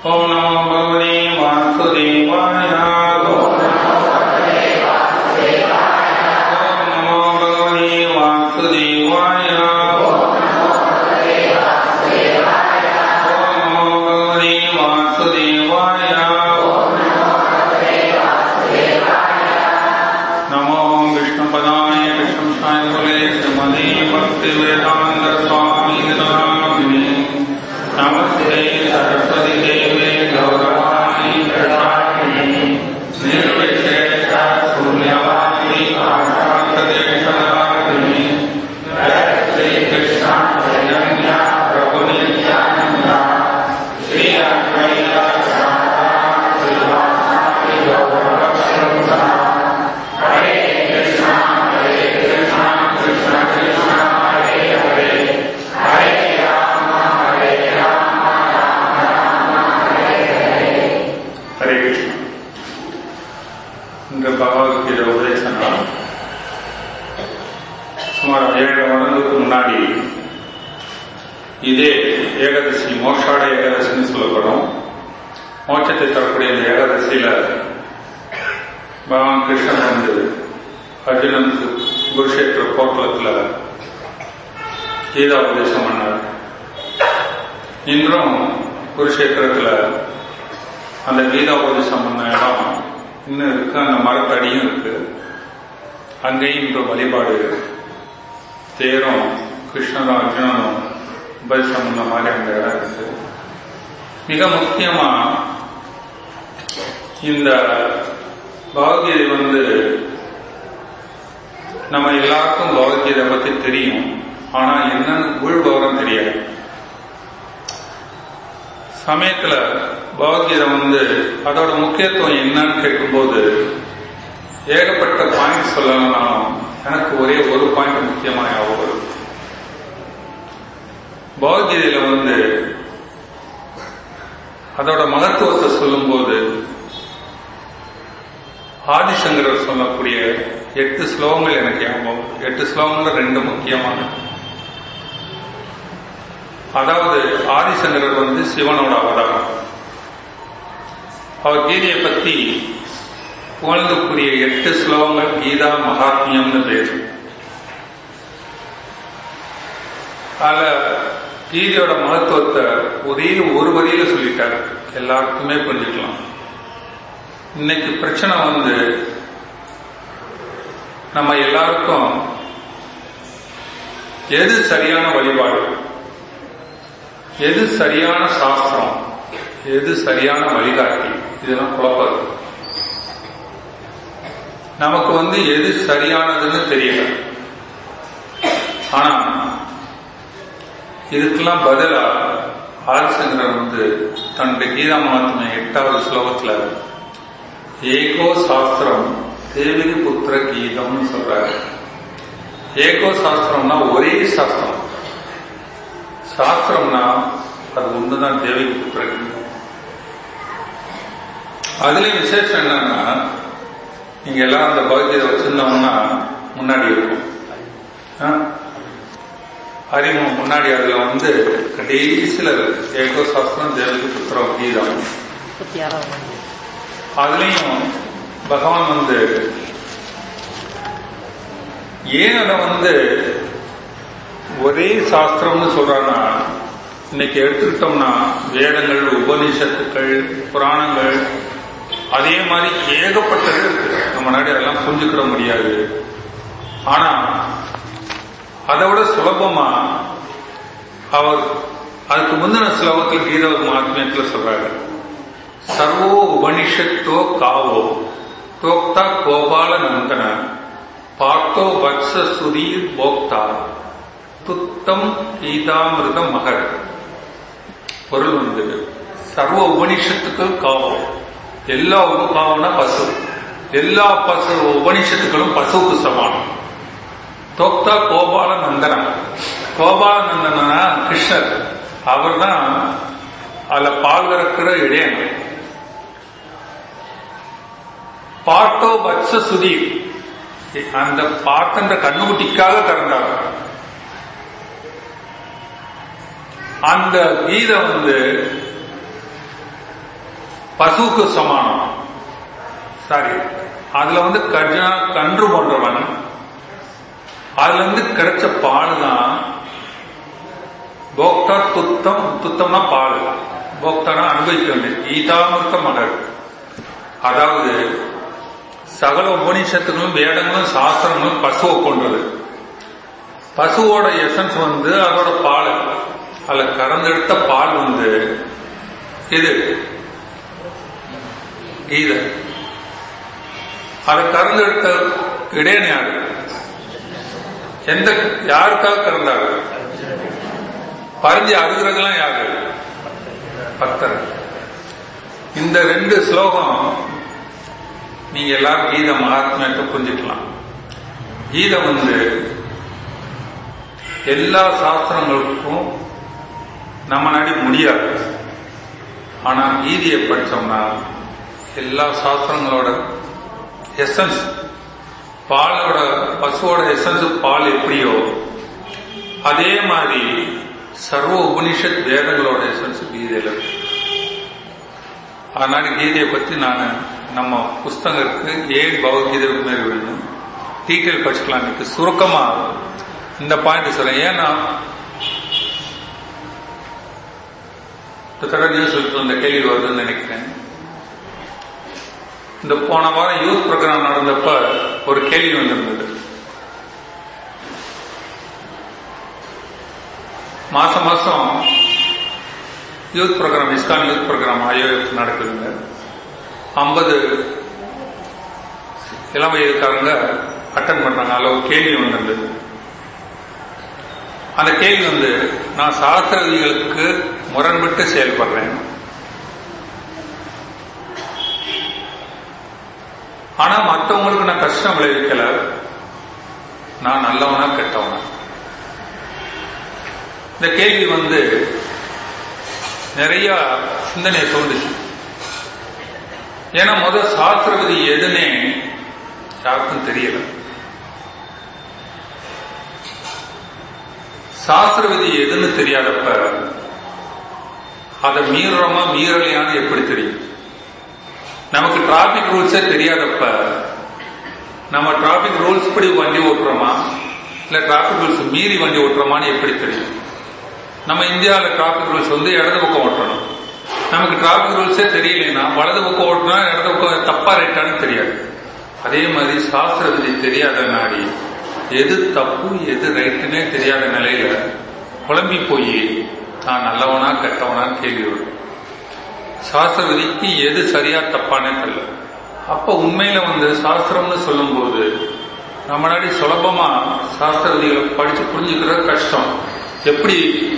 ஓம் நமோ பகவனே வாசுதேவாய ஓம் நமோ பகவனே வாசுதேவாய ஓம் நமோ பகவனே வாசுதேவாய நமோ விஷ்ணுபதாய விஷ்ணுஷாய குலே ஸ்ரீமதே பக்தி வேதாந்த சுவாமி நாமினே நமஸ்தே சரஸ்வதி தேவே கௌரவாணி பிரசாரிணி निर्विशेष शून्यवादी आशान्तदेशनादिनी जय श्री कृष्ण चैतन्य प्रभु नित्यानन्द श्री अद्वैत गदाधर श्रीवासादि गौरववत्सलम् हरे कृष्ण हरे कृष्ण कृष्ण कृष्ण हरे हरे हरे राम हरे राम राम राम हरे हरे हरे कृष्ण இந்த பகவத்கீதை உபதேச நாள் சுமார் ஏழு வருடங்களுக்கு முன்னாடி இதே ஏகாதசி மோஷாட ஏகாதசின்னு சொல்லப்படும் மோட்சத்தை தரக்கூடிய இந்த ஏகாதசியில பகவான் கிருஷ்ணன் வந்து அர்ஜுனனுக்கு குருஷேத்திர போர்க்களத்தில் கீதா உபதேசம் பண்ணார் இன்றும் குருஷேத்திரத்தில் அந்த கீதா உபதேசம் பண்ண இடம் இன்னும் இருக்கு அந்த மரத்தடியும் இருக்கு அங்கேயும் இந்த வழிபாடு தேரும் கிருஷ்ணனும் அர்ஜுனனும் உபதேசம் பண்ண மாதிரி அந்த இடம் இருக்கு மிக முக்கியமா இந்த பகவத்கீதை வந்து நம்ம எல்லாருக்கும் பகவத்கீதை பத்தி தெரியும் ஆனா என்னன்னு உள்பவரம் தெரியாது சமயத்துல பகவத்கீதை வந்து அதோட முக்கியத்துவம் என்னன்னு கேட்கும்போது ஏகப்பட்ட பாயிண்ட் சொல்லணும்னாலும் எனக்கு ஒரே ஒரு பாயிண்ட் முக்கியமா ஞாபகம் வருது பகவத்கீதையில வந்து அதோட மகத்துவத்தை சொல்லும்போது ஆதிசங்கரர் சொல்லக்கூடிய எட்டு ஸ்லோகங்கள் எனக்கு ஞாபகம் எட்டு ஸ்லோகங்கள் ரெண்டு முக்கியமானது அதாவது ஆதிசங்கரர் வந்து சிவனோட அவதாரம் அவர் கீதையை பத்தி புகழ்ந்துக்குரிய எட்டு ஸ்லோகங்கள் கீதா மகாத்மியம்னு பேர் அதுல கீதையோட மகத்துவத்தை ஒரே ஒரு வரியில சொல்லிட்டாரு எல்லாருக்குமே புரிஞ்சுக்கலாம் இன்னைக்கு பிரச்சனை வந்து நம்ம எல்லாருக்கும் எது சரியான வழிபாடு எது சரியான சாஸ்திரம் எது சரியான வழிகாட்டி இதெல்லாம் குழப்பம் நமக்கு வந்து எது சரியானதுன்னு தெரியல ஆனா இதுக்கெல்லாம் பதிலா ஆதிசங்கரர் வந்து தன்னுடைய கீதா மகாத்ம எட்டாவது ஸ்லோகத்துல ஏகோ சாஸ்திரம் தேவிகி புத்திர கீதம்னு சொல்றாரு ஏகோ சாஸ்திரம்னா ஒரே சாஸ்திரம் சாஸ்திரம்னா அது ஒண்ணுதான் தேவிக்கு புத்திரக்கு அதுலயும் விசேஷம் என்னன்னா நீங்க எல்லாம் அந்த பகுதியை வச்சிருந்தோம்னா முன்னாடி இருக்கும் ஆ? அறிமுகம் முன்னாடி அதுல வந்து கடைசியில இருக்கு ஏகோ சாஸ்திரம் தேவிக்கு புத்திரம் கீதம் முப்பத்தி ஆறாவது அதுலயும் பகவான் வந்து ஏன் அதை வந்து ஒரே சாஸ்திரம்னு சொல்றான்னா இன்னைக்கு எடுத்துக்கிட்டோம்னா வேதங்கள் உபனிஷத்துக்கள் புராணங்கள் அதே மாதிரி ஏகப்பட்டது இருக்கு நம்ம நாடு அதெல்லாம் புரிஞ்சுக்கிற முடியாது ஆனா அதை விட சுலபமா அவர் அதுக்கு முந்தின ஸ்லோகத்தில் கீத மகாத்மியத்துல சொல்றாரு சர்வோ உபனிஷத்தோ காவோ தோக்தா கோபால நந்தன பார்த்தோ வத்ச சுதீர் போக்தா துத்தம் கீதாமிருத மகர் பொருள் வந்து சர்வ உபனிஷத்துக்கள் காவம் எல்லா உபகாவம்னா பசு எல்லா பசு உபனிஷத்துக்களும் பசுவுக்கு சமானம் தோக்தா கோபால நந்தனா கோபால நந்தனா கிருஷ்ணர் அவர் தான் அதுல பால் கறக்கிற இடையன் பார்த்தோ வத்ச சுதீர் அந்த பார்த்தன்ற கண்ணுக்குட்டிக்காக கறந்தார் அந்த கீதை வந்து பசுவுக்கு சமானம் சாரி அதுல வந்து கஜா கன்று போன்றவன் அதுல இருந்து கிடைச்ச பால் தான் போக்தா துத்தம் துத்தம்னா பால் போக்தானா அனுபவிக்க வேண்டியது ஈதாமிருக்க மலர் அதாவது சகல உபனிஷத்துகளும் வேதங்களும் சாஸ்திரங்களும் பசுவை கொண்டது பசுவோட எசன்ஸ் வந்து அதோட பால் அதுல கறந்தெடுத்த பால் வந்து இது கீதை அதை கறந்தெடுத்த இடையன் யாரு எந்த யாருக்காக கறந்தாரு பறிஞ்சு அழுகிறதெல்லாம் யாரு பக்தர் இந்த ரெண்டு ஸ்லோகம் நீங்க எல்லாரும் கீத மகாத்மியத்தை புரிஞ்சுக்கலாம் கீதை வந்து எல்லா சாஸ்திரங்களுக்கும் நம்ம நாடி முடியாது ஆனா கீதையை படிச்சோம்னா எல்லா சாஸ்திரங்களோட எசன்ஸ் பாலோட பசுவோட எசன்ஸ் பால் எப்படியோ அதே மாதிரி சர்வ உபனிஷத் வேதங்களோட எசன்ஸ் கீதையில இருக்கு அதனால கீதையை பத்தி நான் நம்ம புஸ்தகம் இருக்கு ஏன் பகவத்கீதை மேல் வேணும் டீட்டெயில் படிச்சுக்கலாம் இன்னைக்கு சுருக்கமா இந்த பாயிண்ட் சொல்றேன் ஏன்னா தடவை நியூஸ் இந்த கேள்வி வருதுன்னு நினைக்கிறேன் இந்த போன வாரம் யூத் ப்ரோக்ராம் நடந்தப்ப ஒரு கேள்வி வந்திருந்தது மாசம் மாசம் youth program ISKCON youth program IOF நடக்குதுங்க ஐம்பது இளம் வயதுக்காரங்க அட்டன் பண்றாங்க அதில் ஒரு கேள்வி வந்திருந்தது அந்த கேள்வி வந்து நான் சாஸ்திர விதிகளுக்கு முரண்பட்டு செயல்படுறேன் ஆனா மற்றவங்களுக்கு நான் கஷ்டம் விளைவிக்கல நான் நல்லவனா கெட்டவனா இந்த கேள்வி வந்து நிறைய சிந்தனையை தோன்றுச்சு ஏன்னா முதல் சாஸ்திர விதி எதுனே யாருக்கும் தெரியல சாஸ்திர விதி எதுன்னு தெரியாதப்ப அதை மீறுறோமா மீறலையான்னு எப்படி தெரியும் நமக்கு டிராபிக் ரூல்ஸே தெரியாதப்ப நம்ம டிராபிக் ரூல்ஸ் படி வண்டி ஓட்டுறோமா இல்ல டிராபிக் ரூல்ஸ் மீறி வண்டி ஓட்டுறோமான்னு எப்படி தெரியும் நம்ம இந்தியாவில் டிராபிக் ரூல்ஸ் வந்து இடது பக்கம் ஓட்டணும் நமக்கு டிராபிக் ரூல்ஸே தெரியலைன்னா வலது பக்கம் ஓட்டினா இடது பக்கம் தப்பா ரைட்டான்னு தெரியாது அதே மாதிரி சாஸ்திர விதி தெரியாத நாடி எது தப்பு எது ரைட்டுன்னே தெரியாத நிலையில குழம்பி போய் நான் நல்லவனா கெட்டவனான்னு கேள்வி வரும் சாஸ்திர விதிக்கு எது சரியா தப்பானே தெரியல அப்ப உண்மையில வந்து சாஸ்திரம்னு சொல்லும்போது நம்ம நாடி சுலபமா சாஸ்திர விதிகளை படிச்சு புரிஞ்சுக்கிறது கஷ்டம் எப்படி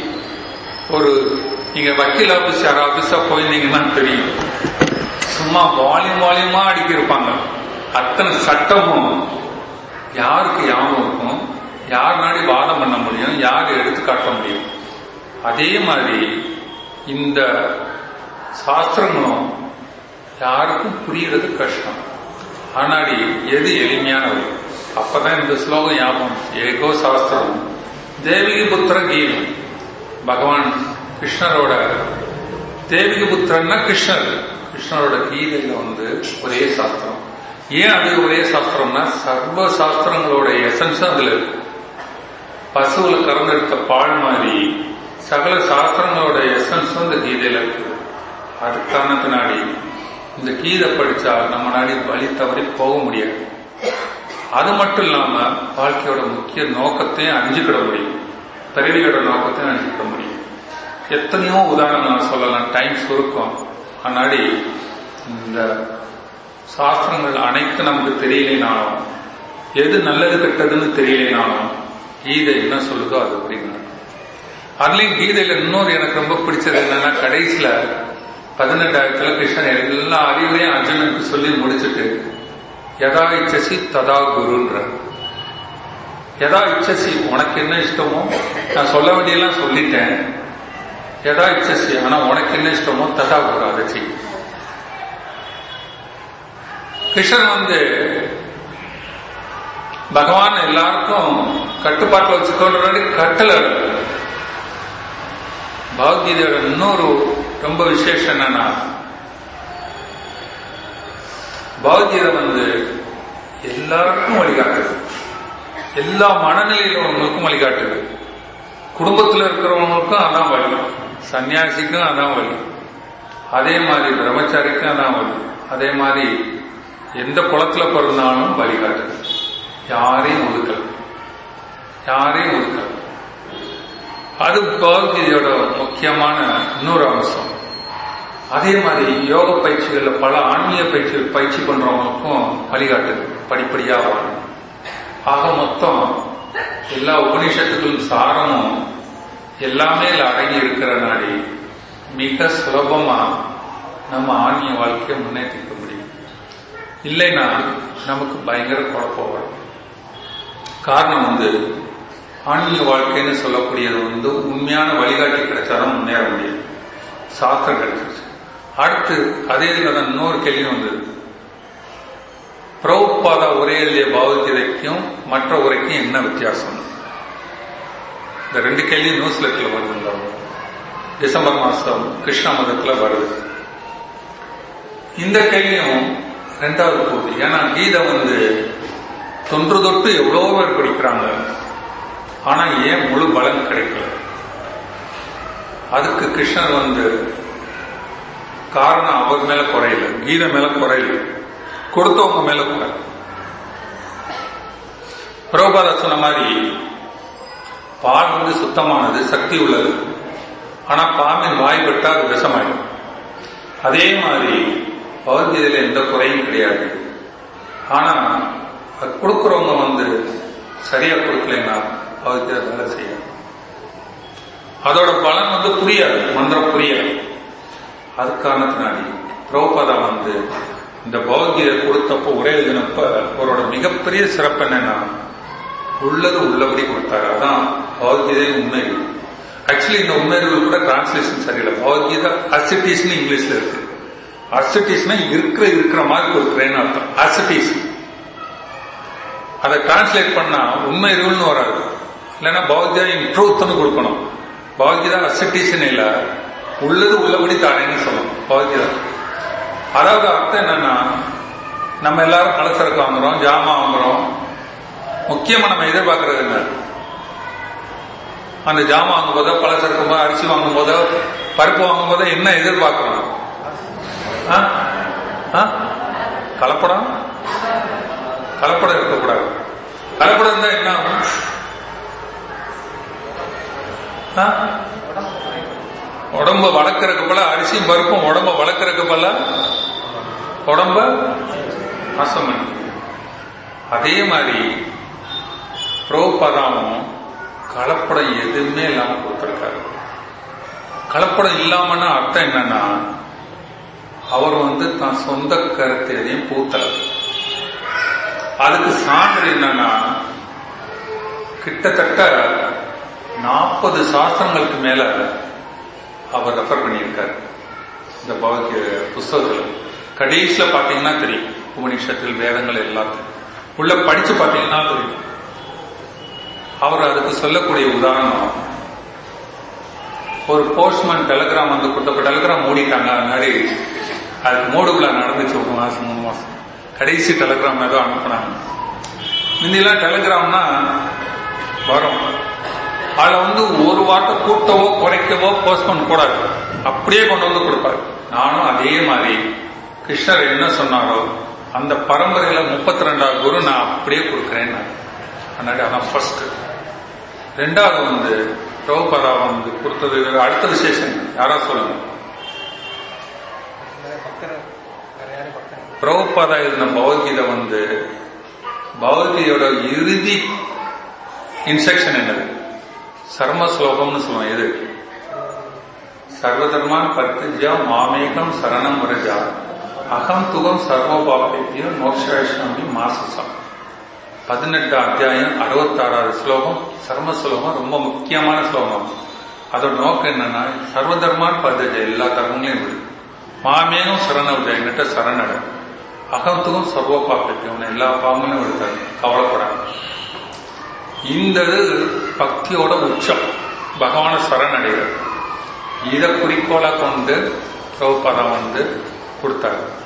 ஒரு நீங்க வக்கீல் ஆபீஸ் யார் ஆபீஸா போயிருந்தீங்கன்னா தெரியும் சும்மா வால்யூம் வால்யூமா அடிக்கிருப்பாங்க அத்தனை சட்டமும் யாருக்கு ஞாபகம் இருக்கும் யார் நாடி வாதம் பண்ண முடியும் யார் எடுத்து காட்ட முடியும் அதே மாதிரி இந்த சாஸ்திரங்களும் யாருக்கும் புரியறது கஷ்டம் ஆனாடி எது எளிமையான வழி அப்பதான் இந்த ஸ்லோகம் ஞாபகம் ஏகோ சாஸ்திரம் தேவிகி புத்திர கீதம் பகவான் கிருஷ்ணரோட தேவிகி புத்திரன்னா கிருஷ்ணர் கிருஷ்ணரோட கீதையில வந்து ஒரே சாஸ்திரம் ஏன் அது ஒரே சாஸ்திரம்னா சர்வ சாஸ்திரங்களோட எசன்ஸ் அதுல இருக்கு பசுவுல கறந்தெடுத்த பால் மாதிரி சகல சாஸ்திரங்களோட எசன்ஸ் இந்த கீதையில இருக்கு அது காரணத்தினாடி இந்த கீதை படிச்சா நம்ம நாடி வழி தவறி போக முடியாது அது மட்டும் இல்லாம வாழ்க்கையோட முக்கிய நோக்கத்தையும் அஞ்சுக்கிட முடியும் பிறவியோட நோக்கத்தையும் அஞ்சுக்கிட முடியும் எத்தனையோ உதாரணம் நான் சொல்லலாம் டைம் சுருக்கம் ஆனாடி இந்த சாஸ்திரங்கள் அனைத்து நமக்கு தெரியலைனாலும் எது நல்லது கெட்டதுன்னு தெரியலைனாலும் கீதை என்ன சொல்லுதோ அது அப்படி நடக்கும் அதுலயும் கீதையில இன்னொரு எனக்கு ரொம்ப பிடிச்சது என்னன்னா கடைசியில பதினெட்டாயிரத்துல கிருஷ்ணன் எல்லா அறிவுரையும் அர்ஜுனனுக்கு சொல்லி முடிச்சுட்டு எதா இச்சசி ததா குருன்ற எதா இச்சசி உனக்கு என்ன இஷ்டமோ நான் சொல்ல வேண்டியெல்லாம் சொல்லிட்டேன் எதா இச்சசி ஆனா உனக்கு என்ன இஷ்டமோ ததா குரு அதை செய் கிருஷ்ணன் வந்து பகவான் எல்லாருக்கும் கட்டுப்பாட்டில் வச்சுக்கொண்டு கட்டளை பகவத்கீதையோட இன்னொரு ரொம்ப விசேஷம் என்னன்னா பகவத்கீதை வந்து எல்லாருக்கும் வழிகாட்டுது எல்லா மனநிலையில் உள்ளவங்களுக்கும் வழிகாட்டுது குடும்பத்தில் இருக்கிறவங்களுக்கும் அதான் வழி சன்னியாசிக்கும் அதான் வழி அதே மாதிரி பிரம்மச்சாரிக்கும் அதான் வழி அதே மாதிரி எந்த குளத்துல பிறந்தாலும் வழிகாட்டுது யாரையும் ஒதுக்கல யாரையும் ஒதுக்கல அது பகவத்கீதையோட முக்கியமான இன்னொரு அம்சம் அதே மாதிரி யோக பயிற்சிகள்ல பல ஆன்மீக பயிற்சி பயிற்சி பண்றவங்களுக்கும் வழிகாட்டுது படிப்படியா வரும் ஆக மொத்தம் எல்லா உபநிஷத்துக்களும் சாரமும் எல்லாமே இதுல அடங்கி இருக்கிற நாடி மிக சுலபமா நம்ம ஆன்மீக வாழ்க்கையை முன்னேற்றிக்க முடியும் இல்லைன்னா நமக்கு பயங்கர குழப்பம் வரும் காரணம் வந்து ஆன்மீக வாழ்க்கைன்னு சொல்லக்கூடியது வந்து உண்மையான வழிகாட்டி கிடைச்சாதான் முன்னேற முடியும் சாஸ்திரம் கிடைச்சிருச்சு அடுத்து அதே இதுல தான் இன்னொரு கேள்வி வந்தது பிரபுபாதா உரை எழுதிய பகவத்கீதைக்கும் மற்ற உரைக்கும் என்ன வித்தியாசம் இந்த ரெண்டு கேள்வி நியூஸ் லெட்டர்ல வருதுங்க டிசம்பர் மாசம் கிருஷ்ண மதத்துல வருது இந்த கேள்வியும் ரெண்டாவது போகுது ஏன்னா கீதை வந்து தொன்று தொட்டு எவ்வளோ பேர் படிக்கிறாங்க ஆனா ஏன் முழு பலன் கிடைக்கல அதுக்கு கிருஷ்ணர் வந்து காரணம் அவர் மேல குறையல கீதை மேல குறையல கொடுத்தவங்க மேல குறை பிரபுபாதா சொன்ன மாதிரி பால் வந்து சுத்தமானது சக்தி உள்ளது ஆனா பாம்பின் வாய்ப்பட்டா அது விஷமாயிடும் அதே மாதிரி பகவத்கீதையில எந்த குறையும் கிடையாது ஆனா அது கொடுக்குறவங்க வந்து சரியா கொடுக்கலைன்னா பகவத்கீதை வேலை செய்யாது அதோட பலன் வந்து புரியாது மந்திரம் புரியாது அது காரணத்தினாடி பிரபுபாதா வந்து இந்த பகவத்கீதை கொடுத்தப்போ உரை எழுதினப்ப அவரோட மிகப்பெரிய சிறப்பு என்னன்னா உள்ளது உள்ளபடி கொடுத்தாரு அதான் பகவத்கீதை உண்மை ஆக்சுவலி இந்த உண்மைகள் கூட டிரான்ஸ்லேஷன் சரியில்லை பகவத்கீதா அசிட்டிஸ்னு இங்கிலீஷ்ல இருக்கு அசிட்டிஸ்னா இருக்கிற இருக்கிற மாதிரி கொடுக்குறேன்னு அர்த்தம் அசிட்டிஸ் அதை டிரான்ஸ்லேட் பண்ணா உண்மை இருள்னு வராது இல்லைன்னா பகவத்கீதா இன் ட்ரூத்னு கொடுக்கணும் பகவத்கீதா அசிட்டிஸ்னு இல்லை உள்ளது உள்ளபடி தானேன்னு சொல்லணும் பகவத்கீதா அதாவது அர்த்தம் என்னன்னா நம்ம எல்லாரும் பலசரக்கு வாங்குறோம் ஜாமான் வாங்குறோம் முக்கியமா நம்ம எதிர்பார்க்கறது என்ன அந்த ஜாமான் வாங்கும் போதோ பலசரக்கு போதோ அரிசி வாங்கும் போதோ பருப்பு வாங்கும் போதோ என்ன எதிர்பார்க்கிறோம் ஆ? ஆ? கலப்படம் கலப்படம் இருக்கக்கூடாது கலப்படம் இருந்தா என்ன ஆகும் ஆ? உடம்ப வளர்க்கறதுக்கு போல அரிசியும் பருப்பும் உடம்ப வளர்க்கறதுக்கு போல உடம்ப நாசம் பண்ணி அதே மாதிரி புரோபதாமும் கலப்படம் எதுவுமே இல்லாம கொடுத்திருக்காரு கலப்படம் இல்லாமன்னா அர்த்தம் என்னன்னா அவர் வந்து தான் சொந்த கருத்து எதையும் பூத்தல அதுக்கு சான்று என்னன்னா கிட்டத்தட்ட நாற்பது சாஸ்திரங்களுக்கு மேல அவர் ரெஃபர் பண்ணியிருக்காரு இந்த பகவத்கீதை புஸ்தகத்துல கடைசியில பாத்தீங்கன்னா தெரியும் உபனிஷத்தில் வேதங்கள் எல்லாத்தையும் உள்ள படிச்சு பாத்தீங்கன்னா தெரியும் அவர் அதுக்கு சொல்லக்கூடிய உதாரணம் ஒரு போஸ்ட்மேன் டெலிகிராம் வந்து கொடுத்த டெலிகிராம் மூடிட்டாங்க முன்னாடி அதுக்கு மூடு விழா நடந்துச்சு ஒரு மாசம் மூணு மாசம் கடைசி டெலிகிராம் ஏதோ அனுப்புனாங்க முந்திலாம் டெலிகிராம்னா வரும் அதுல வந்து ஒரு வார்த்தை கூட்டவோ குறைக்கவோ போஸ்ட்போன் கூடாது அப்படியே கொண்டு வந்து கொடுப்பாரு நானும் அதே மாதிரி கிருஷ்ணர் என்ன சொன்னாரோ அந்த பரம்பரையில முப்பத்தி ரெண்டாவது குரு நான் அப்படியே கொடுக்குறேன் அதனால அதான் ஃபர்ஸ்ட் ரெண்டாவது வந்து பிரபுபதா வந்து கொடுத்தது அடுத்த விசேஷம் யாரா சொல்லுங்க பிரபுபாதா எழுதின பகவத்கீதை வந்து பகவத்கீதையோட இறுதி இன்ஸ்ட்ரக்ஷன் என்னது சர்ம ஸ்லோகம்னு சொல்லுவோம் எது சர்வதர்மான் பர்த்திஜா மாமேகம் சரணம் வரஜா அகம் துகம் சர்வபாபேத்தியம் மோக்ஷாமி மாசசம் பதினெட்டு அத்தியாயம் அறுபத்தாறாவது ஸ்லோகம் சர்ம ஸ்லோகம் ரொம்ப முக்கியமான ஸ்லோகம் அதோட நோக்கம் என்னன்னா சர்வதர்மான் பர்த்திஜா எல்லா தர்மங்களையும் விடு மாமேகம் சரண விஜயன்கிட்ட சரணட அகத்துக்கும் சர்வ பாப்பேத்தியம் எல்லா பாவங்களையும் விடுத்தாரு கவலைப்படாது இந்த இது பக்தியோட உச்சம் பகவான சரணடைகிறது இதை குறிக்கோளா கொண்டு பிரபுபாதம் வந்து கொடுத்தாரு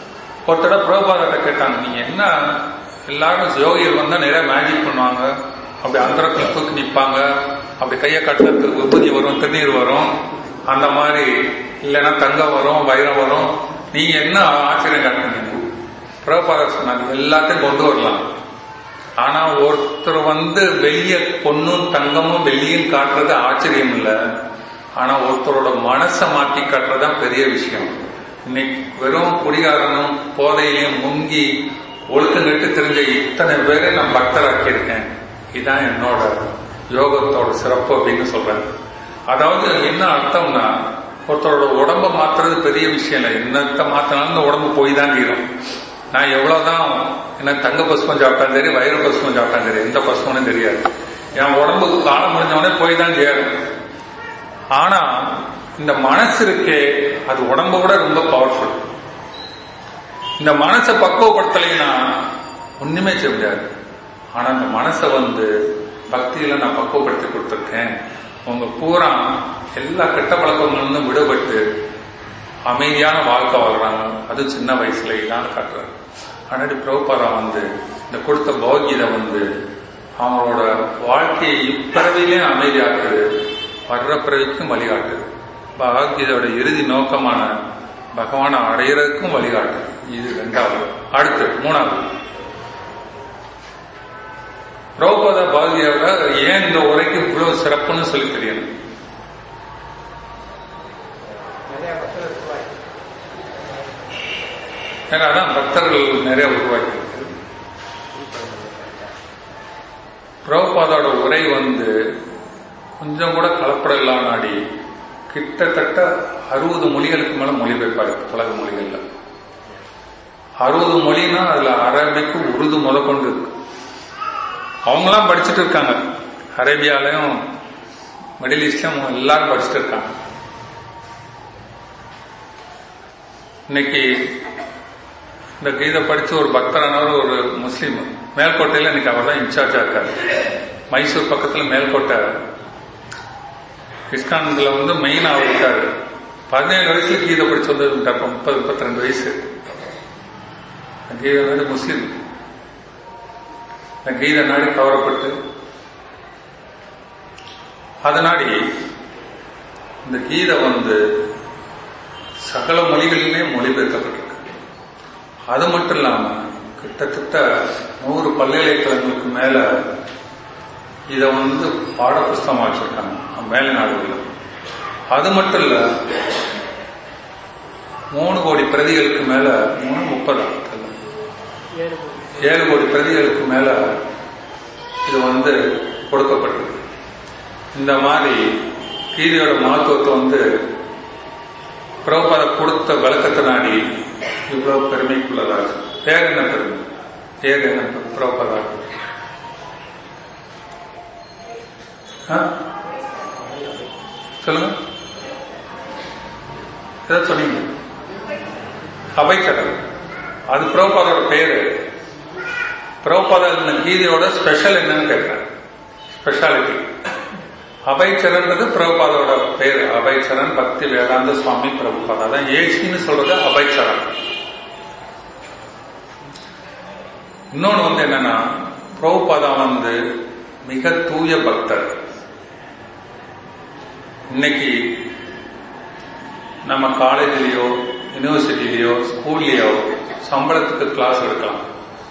ஒருத்தட பிரபாதத்தை கேட்டாங்க நீங்க என்ன எல்லாரும் யோகிகள் வந்தா நிறைய மேஜிக் பண்ணுவாங்க அப்படி அந்தரத்தில் தூக்கி நிற்பாங்க அப்படி கையை கட்டுறதுக்கு விபூதி வரும் திருநீர் வரும் அந்த மாதிரி இல்லைன்னா தங்கம் வரும் வைரம் வரும் நீங்க என்ன ஆச்சரியம் காட்டுறீங்க பிரபாதர் சொன்னாங்க எல்லாத்தையும் கொண்டு வரலாம் ஆனா ஒருத்தர் வந்து வெளிய பொண்ணும் தங்கமும் வெள்ளியும் காட்டுறது ஆச்சரியம் இல்லை ஆனா ஒருத்தரோட மனசை மாற்றி காட்டுறதுதான் பெரிய விஷயம் இன்னைக்கு வெறும் குடிகாரனும் போதையிலையும் முங்கி ஒழுக்கம் கட்டு தெரிஞ்ச இத்தனை பேரை நான் பக்தராக்கியிருக்கேன் இதுதான் என்னோட யோகத்தோட சிறப்பு அப்படின்னு சொல்றேன் அதாவது என்ன அர்த்தம்னா ஒருத்தரோட உடம்ப மாத்துறது பெரிய விஷயம் இல்லை என்னத்தை மாத்தினாலும் இந்த உடம்பு போய் தான் தீரும் நான் எவ்வளவுதான் எனக்கு தங்க பசுமம் சாப்பிட்டாலும் சரி வயிறு பசுமம் சாப்பிட்டாலும் சரி எந்த பசுமனும் தெரியாது என் உடம்புக்கு காலம் முடிஞ்சவொடனே போய் தான் சேரும் ஆனா இந்த மனசு இருக்கே அது உடம்ப விட ரொம்ப பவர்ஃபுல் இந்த மனசை பக்குவப்படுத்தலைன்னா ஒண்ணுமே செய்ய முடியாது ஆனா இந்த மனசை வந்து பக்தியில நான் பக்குவப்படுத்தி கொடுத்துருக்கேன் உங்க பூரா எல்லா கெட்ட பழக்கங்களிலிருந்து விடுபட்டு அமைதியான வாழ்க்கை வாழ்றாங்க அது சின்ன வயசுல இல்லான்னு காட்டுறாரு ஆனாடி பிரபுபாதா வந்து இந்த கொடுத்த பௌகீதை வந்து அவங்களோட வாழ்க்கையை இப்பிறவிலே அமைதியாக்குது வர்ற பிறவிக்கும் வழிகாட்டுது பகவத்கீதையோட இறுதி நோக்கமான பகவானை அடையிறதுக்கும் வழிகாட்டுது இது ரெண்டாவது அடுத்து மூணாவது பிரபுபாத பகவத்கீதையோட ஏன் இந்த உரைக்கு இவ்வளவு சிறப்புன்னு சொல்லி தெரியணும் ஏன்னா அதான் பக்தர்கள் நிறைய உருவாக்கி பிரபுபாதோட உரை வந்து கொஞ்சம் கூட கலப்படம் இல்லாம நாடி கிட்டத்தட்ட அறுபது மொழிகளுக்கு மேல மொழிபெயர்ப்பாரு உலக மொழிகள்ல அறுபது மொழினா அதுல அரபிக்கு உருது முதற்கொண்டு இருக்கு அவங்களாம் படிச்சுட்டு இருக்காங்க அரேபியாலையும் மிடில் ஈஸ்ட்லயும் எல்லாரும் படிச்சுட்டு இருக்காங்க இன்னைக்கு இந்த கீதை படிச்சு ஒரு பக்தரானவர் ஒரு முஸ்லீம் மேல்கோட்டையில இன்னைக்கு அவர் தான் இன்சார்ஜா இருக்காரு மைசூர் பக்கத்துல மேல்கோட்டை இஸ்கான்ல வந்து மெயின் அவர் இருக்காரு பதினேழு வயசுல கீதை படிச்சு வந்து முப்பது முப்பத்தி ரெண்டு வயசு கீதை நாடு முஸ்லீம் கீதை நாடி கவரப்பட்டு அதனாடி இந்த கீதை வந்து சகல மொழிகளிலுமே மொழிபெயர்க்கப்பட்டிருக்கு அது மட்டும் இல்லாம கிட்டத்தட்ட நூறு பல்கலைக்கழகங்களுக்கு மேல இத வந்து பாட புஸ்தகமா வச்சிருக்காங்க மேல நாடுகளில் அது மட்டும் இல்ல மூணு கோடி பிரதிகளுக்கு மேல மூணு முப்பது ஏழு கோடி பிரதிகளுக்கு மேல இது வந்து கொடுக்கப்பட்டிருக்கு இந்த மாதிரி கீதையோட மகத்துவத்தை வந்து பிரபுபாத கொடுத்த விளக்கத்தை நாடி இவ்வளவு பெருமைக்குள்ளதாக பேர் என்ன பெருமை பேர் என்ன பிரபுபாதா சொல்லுங்க ஏதோ சொன்னீங்க அபைச்சடல் அது பிரபுபாதோட பேரு பிரபுபாதா இந்த கீதையோட ஸ்பெஷல் என்னன்னு கேட்கிறேன் ஸ்பெஷாலிட்டி அபைச்சரன்றது பிரபுபாதோட பேரு அபைச்சரன் பக்தி வேதாந்த சுவாமி பிரபுபாதா தான் ஏசின்னு சொல்றது அபைச்சரன் இன்னொன்னு வந்து என்னன்னா பிரபுபாதா வந்து மிக தூய பக்தர் இன்னைக்கு நம்ம காலேஜ்லயோ யூனிவர்சிட்டிலேயோ ஸ்கூல்லயோ சம்பளத்துக்கு கிளாஸ் எடுக்கலாம்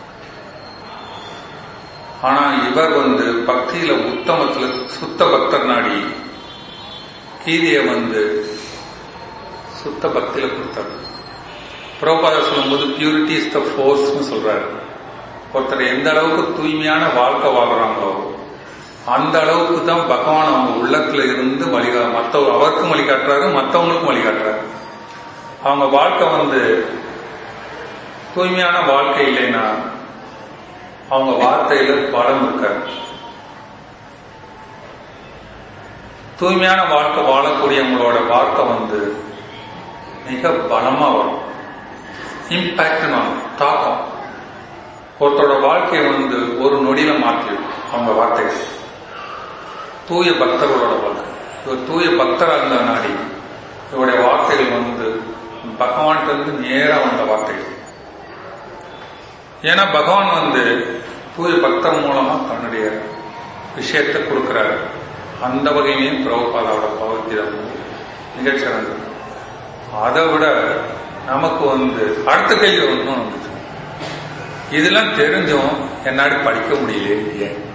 ஆனா இவர் வந்து பக்தியில உத்தமத்துல சுத்த பக்தர் நாடி கீதைய வந்து சுத்த பக்தியில கொடுத்தார் புரோபாத சொல்லும்போது பியூரிட்டி இஸ் த ஃபோர்ஸ்னு சொல்றாரு ஒருத்தர் எந்த அளவுக்கு தூய்மையான வாழ்க்கை வாழ்றாங்களோ அந்த அளவுக்கு தான் பகவான் அவங்க உள்ளத்துல இருந்து வழிகா மற்ற அவருக்கும் வழிகாட்டுறாரு மற்றவங்களுக்கும் வழிகாட்டுறாரு அவங்க வாழ்க்கை வந்து தூய்மையான வாழ்க்கை இல்லைன்னா அவங்க வார்த்தையில பலம் இருக்காது தூய்மையான வாழ்க்கை வாழக்கூடியவங்களோட வாழ்க்கை வந்து மிக பலமா வரும் இம்பாக்ட் தாக்கம் ஒருத்தரோட வாழ்க்கையை வந்து ஒரு நொடியில மாற்றிடும் அவங்க வார்த்தைகள் தூய பக்தர்களோட வாழ்க்கை இவர் தூய பக்தரா இருந்த நாடி இவருடைய வார்த்தைகள் வந்து பகவான்கிட்ட இருந்து நேரா வந்த வார்த்தைகள் ஏன்னா பகவான் வந்து தூய பக்தர் மூலமா தன்னுடைய விஷயத்தை கொடுக்கிறாரு அந்த வகையிலையும் பிரபுபாதாவோட பகவத்கீதா மிகச்சிறந்தது அதை விட நமக்கு வந்து அடுத்த கேள்வி ஒன்றும் வந்துச்சு இதெல்லாம் தெரிஞ்சும் என்னாடி படிக்க முடியலையே ஏன்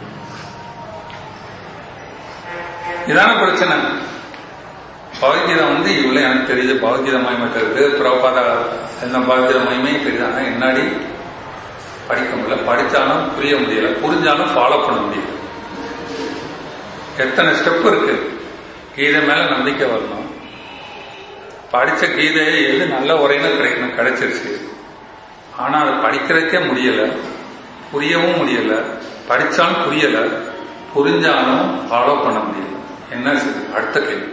இதான பிரச்சனை பகவத்கீதா வந்து இவ்வளவு எனக்கு தெரியுது பகவத்கீதா மயமை தெரியுது பிரபாதா எல்லாம் பகவத்கீதா மயமையும் தெரியுது ஆனா என்னாடி படிக்க முடியல படிச்சாலும் புரிய முடியல புரிஞ்சாலும் ஃபாலோ பண்ண முடியல எத்தனை ஸ்டெப் இருக்கு கீதை மேல நம்பிக்கை வரணும் படிச்ச கீதையை எது நல்ல உரைன்னு கிடைக்கணும் கிடைச்சிருச்சு ஆனா அதை படிக்கிறதுக்கே முடியல புரியவும் முடியல படிச்சாலும் புரியல புரிஞ்சாலும் ஃபாலோ பண்ண முடியல என்ன சரி அடுத்த கேள்வி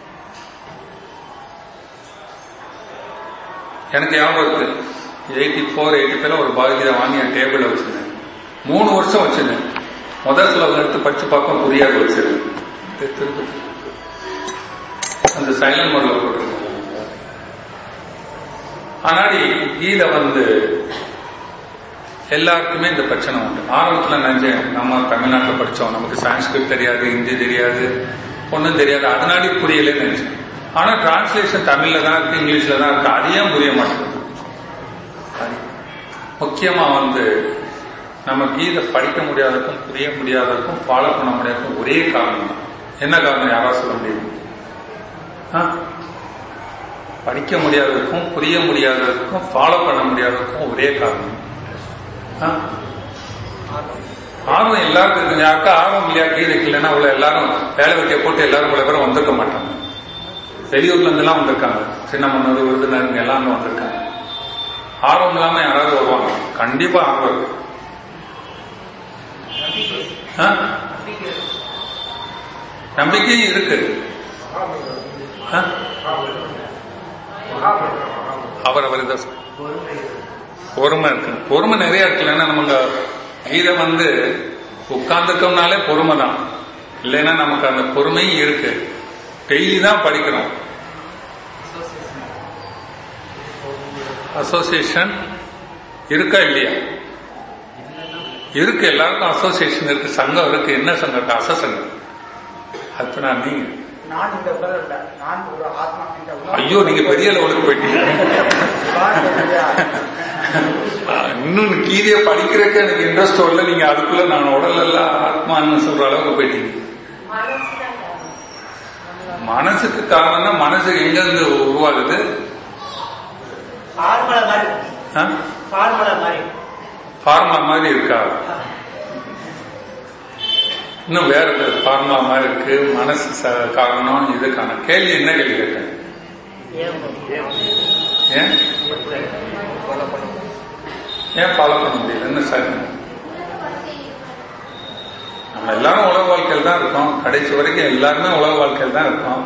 எனக்கு ஞாபகம் இருக்கு எயிட்டி ஃபோர் எயிட்டி ஃபைவ்ல ஒரு பாகீதா வாங்கி என் டேபிள்ல வச்சிருந்தேன் மூணு வருஷம் வச்சிருந்தேன் முதல் ஸ்லோகம் எடுத்து படிச்சு பார்க்க புரியாது வச்சிருந்தேன் திருப்பி அந்த சைலண்ட் மோட்ல போட்டிருக்கேன் ஆனாடி கீதை வந்து எல்லாருக்குமே இந்த பிரச்சனை உண்டு ஆரம்பத்துல நினைச்சேன் நம்ம தமிழ்நாட்டில் படிச்சோம் நமக்கு சான்ஸ்கிரிட் தெரியாது ஹிந்தி தெரியாது ஒன்றும் தெரியாது அதனாடி புரியலன்னு நினைச்சேன் ஆனா டிரான்ஸ்லேஷன் தமிழ்ல தான் இருக்கு இங்கிலீஷ்ல தான் இருக்கு அதையும் புரிய மாட்டேங்குது முக்கியமா வந்து நம்ம கீதை படிக்க முடியாததுக்கும் புரிய முடியாததுக்கும் ஃபாலோ பண்ண முடியாததுக்கும் ஒரே காரணம் தான் என்ன காரணம் யாராவது சொல்ல முடியும் படிக்க முடியாததுக்கும் புரிய முடியாததுக்கும் ஃபாலோ பண்ண முடியாததுக்கும் ஒரே காரணம் ஆர்வம் எல்லாருக்கும் இருக்கு யாருக்கா ஆர்வம் இல்லையா கீதைக்கு இல்லைன்னா அவ்வளோ எல்லாரும் வேலை வைக்க போட்டு எல்லாரும் இவ்வளவு பேரும் வந்திருக்க மாட்டாங்க வெளியூர்ல இருந்தெல்லாம் வந்திருக்காங்க சின்ன மன்னர் விருதுநருங்க எல்லாமே வந்திருக்காங்க ஆர்வம் இல்லாம யாராவது வருவாங்க கண்டிப்பா ஆர்வம் இருக்கு நம்பிக்கையும் இருக்கு அவர் அவர் இதை பொறுமை இருக்கு பொறுமை நிறைய இருக்குல்ல நமக்கு கீதை வந்து உட்கார்ந்துருக்கோம்னாலே பொறுமை தான் இல்லைன்னா நமக்கு அந்த பொறுமையும் இருக்கு டெய்லி தான் படிக்கிறோம் அசோசியேஷன் இருக்கா இல்லையா இருக்கு எல்லாருக்கும் அசோசியேஷன் இருக்கு சங்கம் இருக்கு என்ன சங்கம் இருக்கு அச சங்கம் அதுனா நீங்க நான் இந்த உடல் அல்ல நான் ஒரு ஆத்மா என்ற உணர்வு ஐயோ நீங்க பெரிய லெவலுக்கு போயிட்டீங்க இன்னும் கீதையை படிக்கிறதுக்கு எனக்கு இன்ட்ரெஸ்ட் வரல நீங்க அதுக்குள்ள நான் உடல் எல்லாம் ஆத்மான்னு சொல்ற அளவுக்கு போயிட்டீங்க மனசுக்கு காரணம்னா மனசு எங்க இருந்து உருவாகுது ஃபார்முலா மாதிரி ஃபார்முலா மாதிரி ஃபார்முலா மாதிரி இருக்கா இன்னும் வேற ஃபார்முலா மாதிரி இருக்கு மனசு ச- காரணம் இதுக்கான கேள்வி என்ன கேள்வி கேட்டேன் ஏன் ஏன் ஃபாலோ பண்ண முடியல என்ன சார் நம்ம எல்லாரும் உலக வாழ்க்கையில் தான் இருக்கோம் கடைசி வரைக்கும் எல்லாருமே உலக வாழ்க்கையில் தான் இருக்கோம்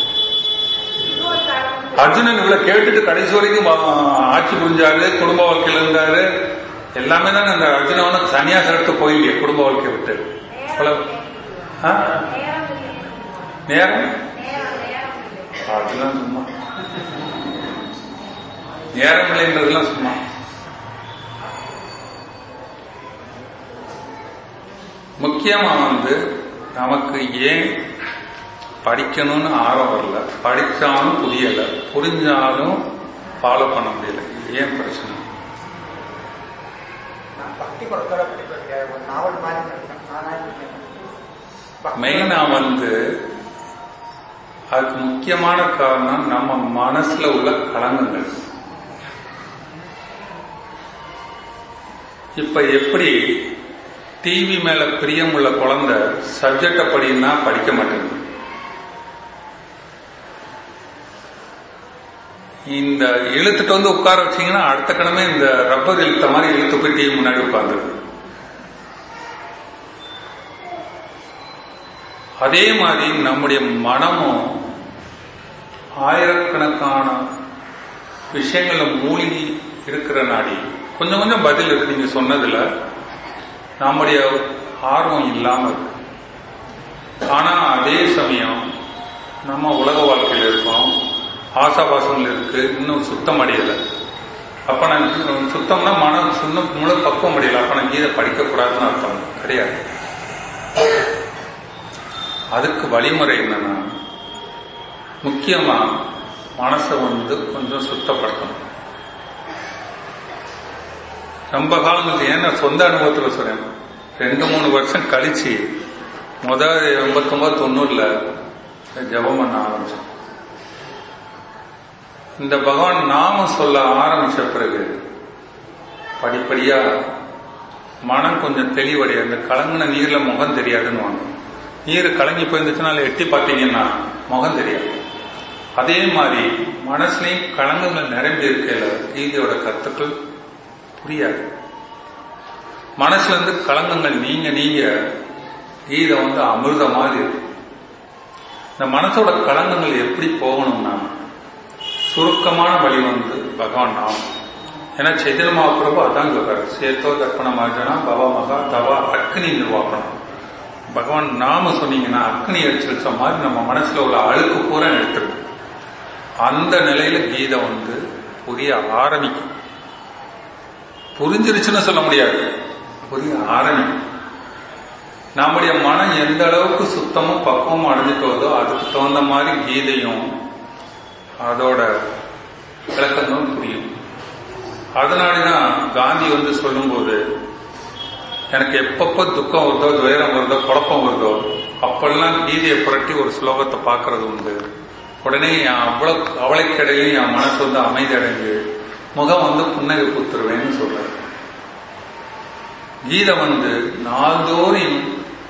அர்ஜுனன் இவ்வளவு கேட்டுட்டு கடைசி வரைக்கும் வா- ஆட்சி புரிஞ்சாரு குடும்ப வாழ்க்கையில இருந்தாரு எல்லாமே தானே அந்த அர்ஜுனவனுக்கு சன்னியாசம் எடுத்து போயில்லையே குடும்ப வாழ்க்கையை விட்டு அவ்வளவு ஆ? நேரம் அதெல்லாம் சும்மா நேரம் இல்லைன்றதுலாம் சும்மா முக்கியமா வந்து நமக்கு ஏன் படிக்கணும்னு ஆர்வம் வரல படிச்சாலும் புரியல புரிஞ்சாலும் ஃபாலோ பண்ண முடியல இது ஏன் பிரச்சனை நான் பக்தி கொடுக்கிற படிப்பேன் ஒரு நாவல் மாதிரி இருக்கேன். நானா இருக்கேன். பக்தி மெயினா வந்து அதுக்கு முக்கியமான காரணம் நம்ம மனசுல உள்ள களங்கங்கள் இப்ப எப்படி டிவி மேல பிரியம் உள்ள குழந்தை சப்ஜெக்ட படின்னா படிக்க மாட்டேங்குது இந்த இழுத்துட்டு வந்து உட்கார வச்சீங்கன்னா அடுத்த கிழமை இந்த ரப்பர் இழுத்த மாதிரி இழுத்து போய் டிவி முன்னாடி உட்கார்ந்துருக்கு அதே மாதிரி நம்முடைய மனமும் ஆயிரக்கணக்கான விஷயங்கள மூழ்கி இருக்கிற நாடி கொஞ்சம் கொஞ்சம் பதில் இருக்கு நீங்க சொன்னதுல நம்முடைய ஆர்வம் இல்லாம இருக்கு ஆனா அதே சமயம் நம்ம உலக வாழ்க்கையில் இருக்கோம் ஆசாபாசங்கள் இருக்கு இன்னும் சுத்தம் அடையல அப்ப நான் சுத்தம்னா மனம் சுண்ண முழு பக்குவம் முடியல அப்ப நான் கீதை படிக்க கூடாதுன்னு அர்த்தம் கிடையாது அதுக்கு வழிமுறை என்னன்னா முக்கியமா மனசை வந்து கொஞ்சம் சுத்தப்படுத்தணும் ரொம்ப காலங்களுக்கு ஏன்னா சொந்த அனுபவத்தில் சொல்றேன் ரெண்டு மூணு வருஷம் கழிச்சு முதல் எண்பத்தொன்பது தொண்ணூறுல ஜபம் பண்ண ஆரம்பிச்சேன் இந்த பகவான் நாம சொல்ல ஆரம்பிச்ச பிறகு படிப்படியா மனம் கொஞ்சம் தெளிவடைய இந்த கலங்கின நீர்ல முகம் தெரியாதுன்னு வாங்க நீர் கலங்கி போயிருந்துச்சுன்னா எட்டி பார்த்தீங்கன்னா முகம் தெரியாது அதே மாதிரி மனசுலையும் கலங்கங்கள் நிரம்பி இருக்கையில கீதையோட கருத்துக்கள் புரியாது மனசுல இருந்து கலங்கங்கள் நீங்க நீங்க கீதை வந்து அமிர்த மாதிரி இருக்கு இந்த மனசோட கலங்கங்கள் எப்படி போகணும்னா சுருக்கமான வழி வந்து பகவான் நாமம் ஏன்னா சைதன்ய மகாபிரபு அதான் சொல்றாரு சேத்தோ தர்ப்பண மாஜனா பவ மகா தவா அக்னி நிர்வாகணும் பகவான் நாம சொன்னீங்கன்னா அக்னி எரிச்சல் மாதிரி நம்ம மனசுல உள்ள அழுக்கு பூரா எடுத்துருக்கு அந்த நிலையில கீதை வந்து புரிய ஆரம்பிக்கும் புரிஞ்சிருச்சுன்னு சொல்ல முடியாது புரிய ஆரம்பிக்கும் நம்முடைய மனம் எந்த அளவுக்கு சுத்தமும் பக்குவமும் அடைஞ்சிட்டு வருதோ அதுக்கு தகுந்த மாதிரி கீதையும் அதோட விளக்கங்களும் புரியும் அதனாலதான் காந்தி வந்து சொல்லும்போது எனக்கு எப்பப்போ துக்கம் வருதோ துயரம் வருதோ குழப்பம் வருதோ அப்பெல்லாம் கீதையை புரட்டி ஒரு ஸ்லோகத்தை பார்க்கறது உண்டு உடனே என் அவ்வளவு அவளைக்கிடையிலும் என் மனசு வந்து அமைதி அடைஞ்சு முகம் வந்து புன்னகை புத்துருவேன்னு சொல்றாரு கீதை வந்து நாள்தோறும்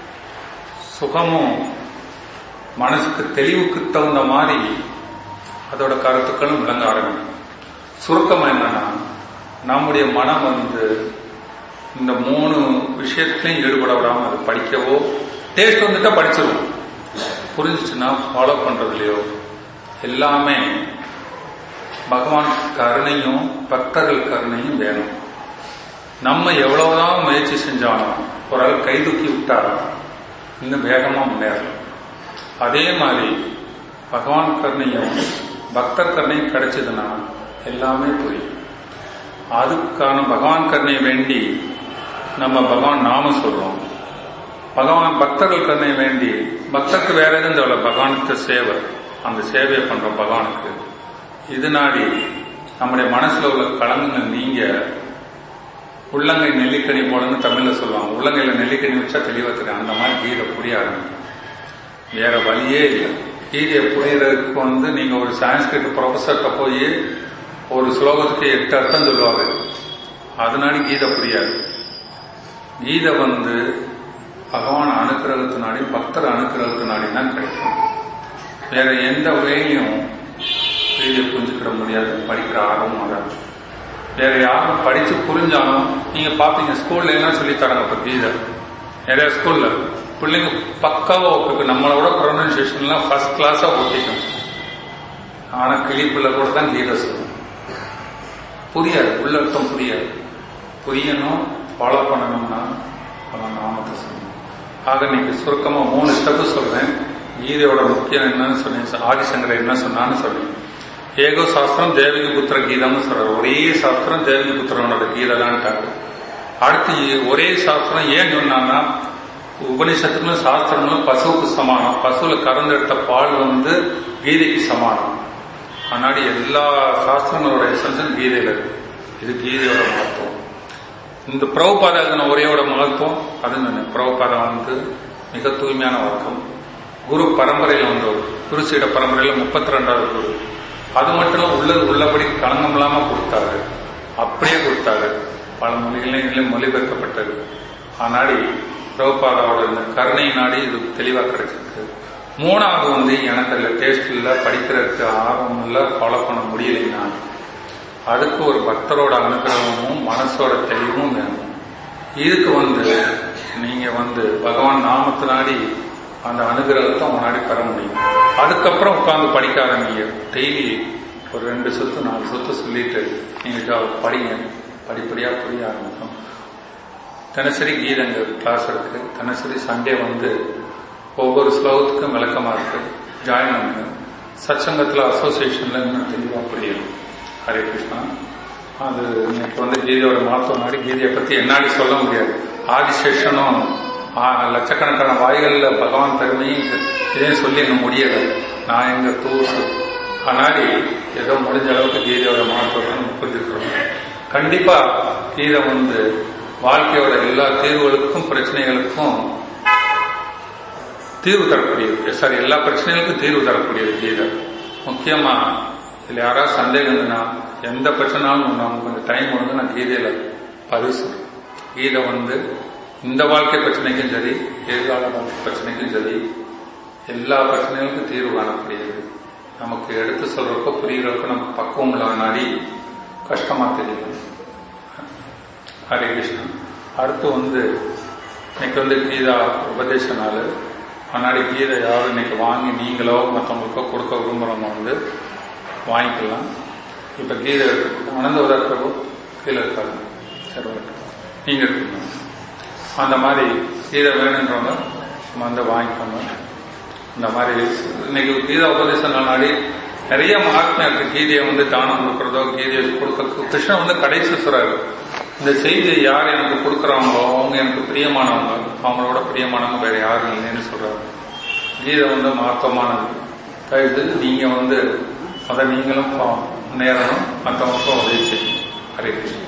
சுகமும் மனசுக்கு தெளிவுக்கு தகுந்த மாதிரி அதோட கருத்துக்களும் விளங்க ஆரம்பிக்கும் சுருக்கம் என்னன்னா நம்முடைய மனம் வந்து இந்த மூணு விஷயத்துலையும் ஈடுபட விடாம அது படிக்கவோ டேஸ்ட் வந்துட்டா படிச்சிருவோம் புரிஞ்சிச்சுன்னா ஃபாலோ பண்றதுலையோ எல்லாமே பகவான் கருணையும் பக்தர்கள் கருணையும் வேணும் நம்ம எவ்வளவுதான் முயற்சி செஞ்சாலும் ஒரு ஆள் கை தூக்கி விட்டா இன்னும் வேகமா முன்னேறலாம் அதே மாதிரி பகவான் கருணையும் பக்தர் கருணையும் கிடைச்சதுன்னா எல்லாமே புரியும் அதுக்கான பகவான் கருணையை வேண்டி நம்ம பகவான் நாம சொல்றோம் பகவான் பக்தர்கள் கருணை வேண்டி பக்தருக்கு வேற எதுவும் தேவையில்ல பகவானுக்கு சேவை அந்த சேவையை பண்றோம் பகவானுக்கு இது நாடி நம்முடைய மனசுல உள்ள கலங்கங்கள் நீங்க உள்ளங்கை நெல்லிக்கனி போலன்னு தமிழ்ல சொல்லுவாங்க உள்ளங்கையில நெல்லிக்கனி வச்சா தெளிவா தெரியும் அந்த மாதிரி கீதை புரிய ஆரம்பிக்கும் வேற வழியே இல்லை கீதையை புரியறதுக்கு வந்து நீங்க ஒரு சான்ஸ்கிரிட் ப்ரொஃபஸர்கிட்ட போய் ஒரு ஸ்லோகத்துக்கு எட்டு அர்த்தம் சொல்லுவாங்க அதனால கீதை புரியாது கீதை வந்து பகவான் அனுக்கிரகத்தினாடி பக்தர் அனுக்கிரகத்தினாடி தான் கிடைக்கும் வேற எந்த வகையிலையும் கீதையை புரிஞ்சுக்கிற முடியாது படிக்கிற ஆர்வம் வராது வேற யாரும் படிச்சு புரிஞ்சாலும் நீங்க பாப்பீங்க ஸ்கூல்ல என்ன சொல்லி தராங்க இப்ப கீதை நிறைய ஸ்கூல்ல பிள்ளைங்க பக்காவா ஒப்புக்கு நம்மளோட ப்ரொனன்சியேஷன்லாம் ஃபர்ஸ்ட் கிளாஸா ஒட்டிக்கும் ஆனா கிளிப்புல கூட தான் கீதை சொல்லும் புரியாது உள்ள அர்த்தம் புரியாது புரியணும் ஃபாலோ பண்ணணும்னா அவன் நாமத்தை சொல்லணும் ஆக நீங்க சுருக்கமா மூணு ஸ்டெப்பு சொல்றேன் கீதையோட முக்கியம் என்னன்னு சொன்னேன் ஆதிசங்கர் என்ன சொன்னான்னு சொன்னேன் ஏகோ சாஸ்திரம் தேவகி புத்திர கீதம்னு சொல்றாரு ஒரே சாஸ்திரம் தேவகி புத்திரனோட கீதைதான்ட்டாரு அடுத்து ஒரே சாஸ்திரம் ஏன் சொன்னான்னா உபனிஷத்துக்கும் சாஸ்திரங்களும் பசுவுக்கு சமானம் பசுல கறந்தெடுத்த பால் வந்து கீதைக்கு சமானம் முன்னாடி எல்லா சாஸ்திரங்களோட எசன்ஸும் கீதையில இருக்கு இது கீதையோட மகத்துவம் இந்த பிரபுபாதா எழுதின உரையோட மகத்துவம் அது பிரபுபாதா வந்து மிக தூய்மையான வர்க்கம் குரு பரம்பரையில் வந்தவர் குருசீட பரம்பரையில முப்பத்தி ரெண்டாவது குரு அது மட்டும் இல்ல உள்ளது உள்ளபடி களங்கம் இல்லாம கொடுத்தாரு அப்படியே கொடுத்தாரு பல மொழிகளையும் மொழிபெயர்க்கப்பட்டது ஆனாடி பிரபுபாதாவோட இந்த கருணை நாடி இது தெளிவா கிடைச்சிருக்கு மூணாவது வந்து எனக்கு அதில் டேஸ்ட் இல்லை படிக்கிறதுக்கு ஆர்வம் இல்லை ஃபாலோ பண்ண முடியலைன்னா அதுக்கு ஒரு பக்தரோட அனுகிரகமும் மனசோட தெளிவும் வேணும் இதுக்கு வந்து நீங்க வந்து பகவான் நாமத்தினாடி அந்த அனுகிரகத்தை முன்னாடி பெற முடியும் அதுக்கப்புறம் உட்காந்து படிக்க ஆரம்பிங்க டெய்லி ஒரு ரெண்டு சொத்து நாலு சொத்து சொல்லிட்டு நீங்க படிங்க படிப்படியா புரிய ஆரம்பிக்கும் தினசரி கீதங்க கிளாஸ் இருக்கு தினசரி சண்டே வந்து ஒவ்வொரு ஸ்லோகத்துக்கும் விளக்கமா இருக்கு ஜாயின் பண்ணுங்க சச்சங்கத்தில் அசோசியேஷன்ல இன்னும் தெளிவா புரியும் ஹரே கிருஷ்ணா அது இன்னைக்கு வந்து கீதையோட மகத்துவம் நாடி கீதையை பத்தி என்னாடி சொல்ல முடியாது ஆதிசேஷனும் ஆ, லட்சக்கணக்கான வாய்களில் பகவான் பெருமையும் இது- இதையும் சொல்லி இன்னும் முடியலை நான் எங்க தூசு ஆனாடி ஏதோ முடிஞ்ச அளவுக்கு கீதையோட மகத்துவத்தை நம்ம புரிஞ்சுக்கிறோம் கண்டிப்பா கீதை வந்து வாழ்க்கையோட எல்லா தீர்வுகளுக்கும் பிரச்சனைகளுக்கும் தீர்வு தரக்கூடியது சாரி எல்லா பிரச்சனைகளுக்கும் தீர்வு தரக்கூடியது கீதை முக்கியமா இதுல யாராவது சந்தேகம் இருந்ததுன்னா எந்த பிரச்சனாலும் நமக்கு கொஞ்சம் டைம் வந்து நான் கீதையில பதிவு சொல்றேன் கீதை வந்து இந்த வாழ்க்கை பிரச்சனைக்கும் சரி எதிர்கால வாழ்க்கை பிரச்சனைக்கும் சரி எல்லா பிரச்சனைகளுக்கும் தீர்வு காணக்கூடியது நமக்கு எடுத்து சொல்றப்போ புரிகிறப்ப நமக்கு பக்குவம் இல்லாத நாடி கஷ்டமா தெரியும் ஹரே கிருஷ்ணா அடுத்து வந்து இன்னைக்கு வந்து கீதா உபதேச நாள் முன்னாடி கீதை யாரும் இன்னைக்கு வாங்கி நீங்களோ மற்றவங்களுக்கோ கொடுக்க விரும்புகிறவங்க வந்து வாங்கிக்கலாம் இப்போ கீதை இருக்கு அனந்த உதற்கவோ கீழே இருக்காது சரி வரட்டும். நீங்க இருக்கீங்க அந்த மாதிரி கீதை வேணுன்றவங்க வந்து வாங்கிக்கோங்க இந்த மாதிரி இன்னைக்கு கீதா உபதேச நாளாடி நிறைய மகாத்மியம் இருக்கு கீதையை வந்து தானம் கொடுக்கறதோ கீதையை கொடுக்கறதோ கிருஷ்ணன் வந்து கடைசி சொல்றாரு இந்த செய்தியை யார் எனக்கு கொடுக்குறாங்களோ அவங்க எனக்கு பிரியமானவங்க அவங்களோட பிரியமானவங்க வேற யாரும் இல்லைன்னு சொல்றாரு கீதை வந்து மகத்துவமானது தயவுசெய்து நீங்க வந்து அதை நீங்களும் முன்னேறணும் மற்றவங்களுக்கும் உதவி செய்யணும் ஹரே கிருஷ்ணன்